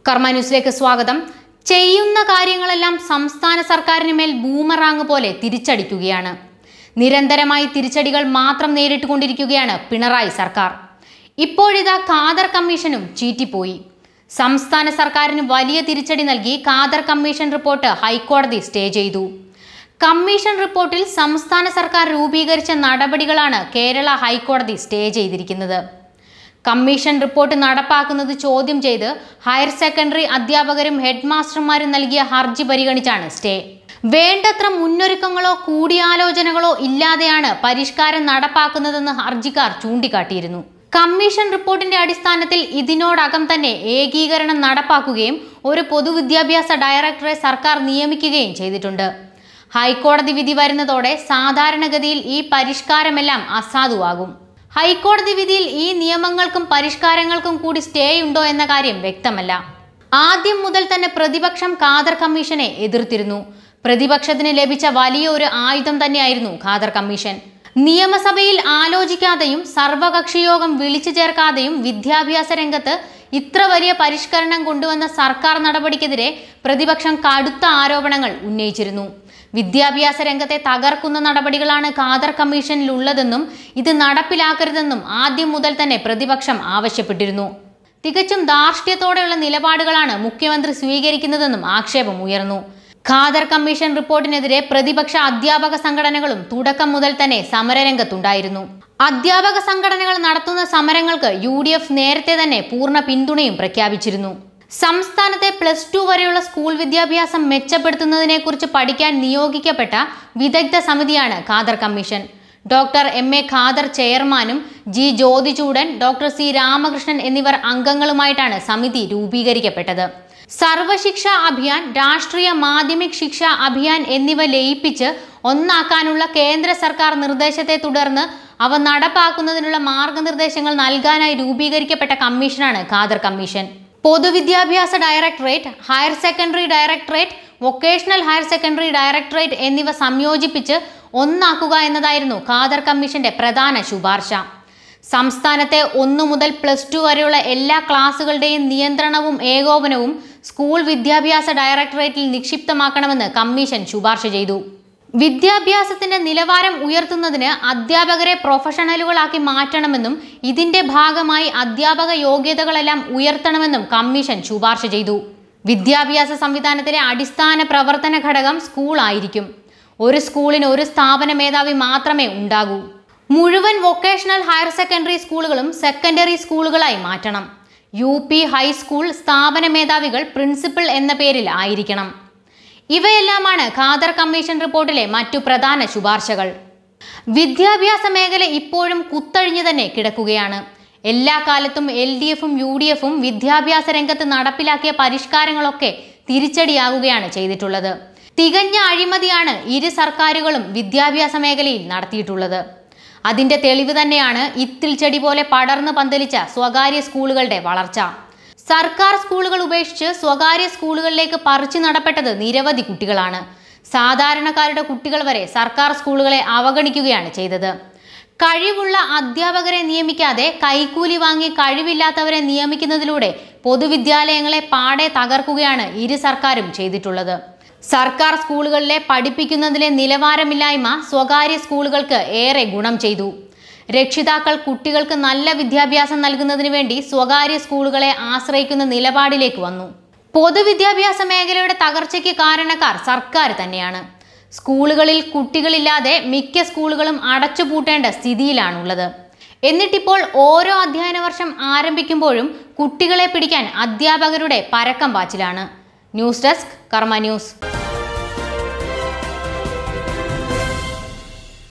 കർമ്മ ന്യൂസിലേക്ക് സ്വാഗതം ചെയ്യുന്ന കാര്യങ്ങളെല്ലാം സംസ്ഥാന സർക്കാരിന് മേൽ ബൂമറാങ് പോലെ തിരിച്ചടിക്കുകയാണ് നിരന്തരമായി തിരിച്ചടികൾ മാത്രം നേരിട്ടുകൊണ്ടിരിക്കുകയാണ് പിണറായി സർക്കാർ ഇപ്പോഴിതാ ഖാദർ കമ്മീഷനും ചീറ്റിപ്പോയി സംസ്ഥാന സർക്കാരിന് വലിയ തിരിച്ചടി നൽകി ഖാദർ കമ്മീഷൻ റിപ്പോർട്ട് ഹൈക്കോടതി സ്റ്റേ ചെയ്തു കമ്മീഷൻ റിപ്പോർട്ടിൽ സംസ്ഥാന സർക്കാർ രൂപീകരിച്ച നടപടികളാണ് കേരള ഹൈക്കോടതി സ്റ്റേ ചെയ്തിരിക്കുന്നത് കമ്മീഷൻ റിപ്പോർട്ട് നടപ്പാക്കുന്നത് ചോദ്യം ചെയ്ത് ഹയർ സെക്കൻഡറി അധ്യാപകരും ഹെഡ് മാസ്റ്റർമാരും നൽകിയ ഹർജി പരിഗണിച്ചാണ് സ്റ്റേ വേണ്ടത്ര മുന്നൊരുക്കങ്ങളോ കൂടിയാലോചനകളോ ഇല്ലാതെയാണ് പരിഷ്കാരം നടപ്പാക്കുന്നതെന്ന് ഹർജിക്കാർ ചൂണ്ടിക്കാട്ടിയിരുന്നു കമ്മീഷൻ റിപ്പോർട്ടിന്റെ അടിസ്ഥാനത്തിൽ ഇതിനോടകം തന്നെ ഏകീകരണം നടപ്പാക്കുകയും ഒരു പൊതുവിദ്യാഭ്യാസ ഡയറക്ടറെ സർക്കാർ നിയമിക്കുകയും ചെയ്തിട്ടുണ്ട് ഹൈക്കോടതി വിധി വരുന്നതോടെ സാധാരണഗതിയിൽ ഈ പരിഷ്കാരമെല്ലാം അസാധുവാകും ഹൈക്കോടതി വിധിയിൽ ഈ നിയമങ്ങൾക്കും പരിഷ്കാരങ്ങൾക്കും കൂടി സ്റ്റേ ഉണ്ടോ എന്ന കാര്യം വ്യക്തമല്ല ആദ്യം മുതൽ തന്നെ പ്രതിപക്ഷം ഖാദർ കമ്മീഷനെ എതിർത്തിരുന്നു പ്രതിപക്ഷത്തിന് ലഭിച്ച വലിയ ഒരു ആയുധം തന്നെയായിരുന്നു ഖാദർ കമ്മീഷൻ നിയമസഭയിൽ ആലോചിക്കാതെയും സർവകക്ഷി യോഗം വിളിച്ചു ചേർക്കാതെയും വിദ്യാഭ്യാസ രംഗത്ത് ഇത്ര വലിയ പരിഷ്കരണം കൊണ്ടുവന്ന സർക്കാർ നടപടിക്കെതിരെ പ്രതിപക്ഷം കടുത്ത ആരോപണങ്ങൾ ഉന്നയിച്ചിരുന്നു വിദ്യാഭ്യാസ രംഗത്തെ തകർക്കുന്ന നടപടികളാണ് ഖാദർ കമ്മീഷനിലുള്ളതെന്നും ഇത് നടപ്പിലാക്കരുതെന്നും ആദ്യം മുതൽ തന്നെ പ്രതിപക്ഷം ആവശ്യപ്പെട്ടിരുന്നു തികച്ചും ധാർഷ്ട്യത്തോടെയുള്ള നിലപാടുകളാണ് മുഖ്യമന്ത്രി സ്വീകരിക്കുന്നതെന്നും ആക്ഷേപം ഉയർന്നു ഖാദർ കമ്മീഷൻ റിപ്പോർട്ടിനെതിരെ പ്രതിപക്ഷ അധ്യാപക സംഘടനകളും തുടക്കം മുതൽ തന്നെ സമരരംഗത്തുണ്ടായിരുന്നു അധ്യാപക സംഘടനകൾ നടത്തുന്ന സമരങ്ങൾക്ക് യു നേരത്തെ തന്നെ പൂർണ്ണ പിന്തുണയും പ്രഖ്യാപിച്ചിരുന്നു സംസ്ഥാനത്തെ പ്ലസ് ടു വരെയുള്ള സ്കൂൾ വിദ്യാഭ്യാസം മെച്ചപ്പെടുത്തുന്നതിനെക്കുറിച്ച് പഠിക്കാൻ നിയോഗിക്കപ്പെട്ട വിദഗ്ധ സമിതിയാണ് Khader commission doctor M A Khader ചെയർമാനും G Jyothichoodan doctor C Ramakrishnan എന്നിവർ അംഗങ്ങളുമായിട്ടാണ് സമിതി രൂപീകരിക്കപ്പെട്ടത് സർവശിക്ഷ അഭിയാൻ രാഷ്ട്രീയ മാധ്യമിക് ശിക്ഷ അഭിയാൻ എന്നിവ ലയിപ്പിച്ച് ഒന്നാക്കാനുള്ള കേന്ദ്ര സർക്കാർ നിർദ്ദേശത്തെ തുടർന്ന് അവ നടപ്പാക്കുന്നതിനുള്ള മാർഗനിർദ്ദേശങ്ങൾ നൽകാനായി രൂപീകരിക്കപ്പെട്ട കമ്മീഷനാണ് ഖാദർ കമ്മീഷൻ പൊതുവിദ്യാഭ്യാസ directorate higher secondary directorate vocational higher secondary directorate എന്നിവ സംയോജിപ്പിച്ച് ഒന്നാക്കുക എന്നതായിരുന്നു ഖാദർ കമ്മീഷന്റെ പ്രധാന ശുപാർശ സംസ്ഥാനത്തെ ഒന്നു മുതൽ പ്ലസ് ടു വരെയുള്ള എല്ലാ ക്ലാസുകളുടെയും നിയന്ത്രണവും ഏകോപനവും സ്കൂൾ വിദ്യാഭ്യാസ ഡയറക്ടറേറ്റിൽ നിക്ഷിപ്തമാക്കണമെന്ന് കമ്മീഷൻ ശുപാർശ ചെയ്തു വിദ്യാഭ്യാസത്തിന്റെ നിലവാരം ഉയർത്തുന്നതിന് അധ്യാപകരെ പ്രൊഫഷണലുകളാക്കി മാറ്റണമെന്നും ഇതിന്റെ ഭാഗമായി അധ്യാപക യോഗ്യതകളെല്ലാം ഉയർത്തണമെന്നും കമ്മീഷൻ ശുപാർശ ചെയ്തു വിദ്യാഭ്യാസ സംവിധാനത്തിലെ അടിസ്ഥാന പ്രവർത്തന ഘടകം സ്കൂൾ ആയിരിക്കും ഒരു സ്കൂളിന് ഒരു സ്ഥാപന മേധാവി മാത്രമേ ഉണ്ടാകൂ മുഴുവൻ വൊക്കേഷണൽ ഹയർ സെക്കൻഡറി സ്കൂളുകളും സെക്കൻഡറി സ്കൂളുകളായി മാറ്റണം യു പി ഹൈസ്കൂൾ സ്ഥാപന മേധാവികൾ പ്രിൻസിപ്പൽ എന്ന പേരിൽ ആയിരിക്കണം ഇവയെല്ലാമാണ് ഖാദർ കമ്മീഷൻ റിപ്പോർട്ടിലെ മറ്റു പ്രധാന ശുപാർശകൾ വിദ്യാഭ്യാസ മേഖല ഇപ്പോഴും കുത്തഴിഞ്ഞു തന്നെ കിടക്കുകയാണ് എല്ലാ കാലത്തും എൽ ഡി എഫും യു ഡി എഫും വിദ്യാഭ്യാസ രംഗത്ത് നടപ്പിലാക്കിയ പരിഷ്കാരങ്ങളൊക്കെ തിരിച്ചടിയാകുകയാണ് ചെയ്തിട്ടുള്ളത് തികഞ്ഞ അഴിമതിയാണ് ഇരു സർക്കാരുകളും വിദ്യാഭ്യാസ മേഖലയിൽ നടത്തിയിട്ടുള്ളത് അതിന്റെ തെളിവ് തന്നെയാണ് ഇത്തിൽ ചെടി പോലെ പടർന്നു പന്തലിച്ച സ്വകാര്യ സ്കൂളുകളുടെ വളർച്ച സർക്കാർ സ്കൂളുകൾ ഉപേക്ഷിച്ച് സ്വകാര്യ സ്കൂളുകളിലേക്ക് പറിച്ചു നടപ്പെട്ടത് നിരവധി കുട്ടികളാണ് സാധാരണക്കാരുടെ കുട്ടികൾ വരെ സർക്കാർ സ്കൂളുകളെ അവഗണിക്കുകയാണ് ചെയ്തത് കഴിവുള്ള അധ്യാപകരെ നിയമിക്കാതെ കൈക്കൂലി വാങ്ങി കഴിവില്ലാത്തവരെ നിയമിക്കുന്നതിലൂടെ പൊതുവിദ്യാലയങ്ങളെ പാടെ തകർക്കുകയാണ് ഇരു സർക്കാരും ചെയ്തിട്ടുള്ളത് സർക്കാർ സ്കൂളുകളിലെ പഠിപ്പിക്കുന്നതിലെ നിലവാരമില്ലായ്മ സ്വകാര്യ സ്കൂളുകൾക്ക് ഏറെ ഗുണം ചെയ്തു രക്ഷിതാക്കൾ കുട്ടികൾക്ക് നല്ല വിദ്യാഭ്യാസം നൽകുന്നതിന് വേണ്ടി സ്വകാര്യ സ്കൂളുകളെ ആശ്രയിക്കുന്ന നിലപാടിലേക്ക് വന്നു പൊതുവിദ്യാഭ്യാസ മേഖലയുടെ തകർച്ചയ്ക്ക് കാരണക്കാർ സർക്കാർ തന്നെയാണ് സ്കൂളുകളിൽ കുട്ടികളില്ലാതെ മിക്ക സ്കൂളുകളും അടച്ചുപൂട്ടേണ്ട സ്ഥിതിയിലാണുള്ളത് എന്നിട്ടിപ്പോൾ ഓരോ അധ്യയന വർഷം ആരംഭിക്കുമ്പോഴും കുട്ടികളെ പിടിക്കാൻ അധ്യാപകരുടെ പരക്കം പാച്ചിലാണ് ന്യൂസ് ഡെസ്ക് കർമ്മ ന്യൂസ്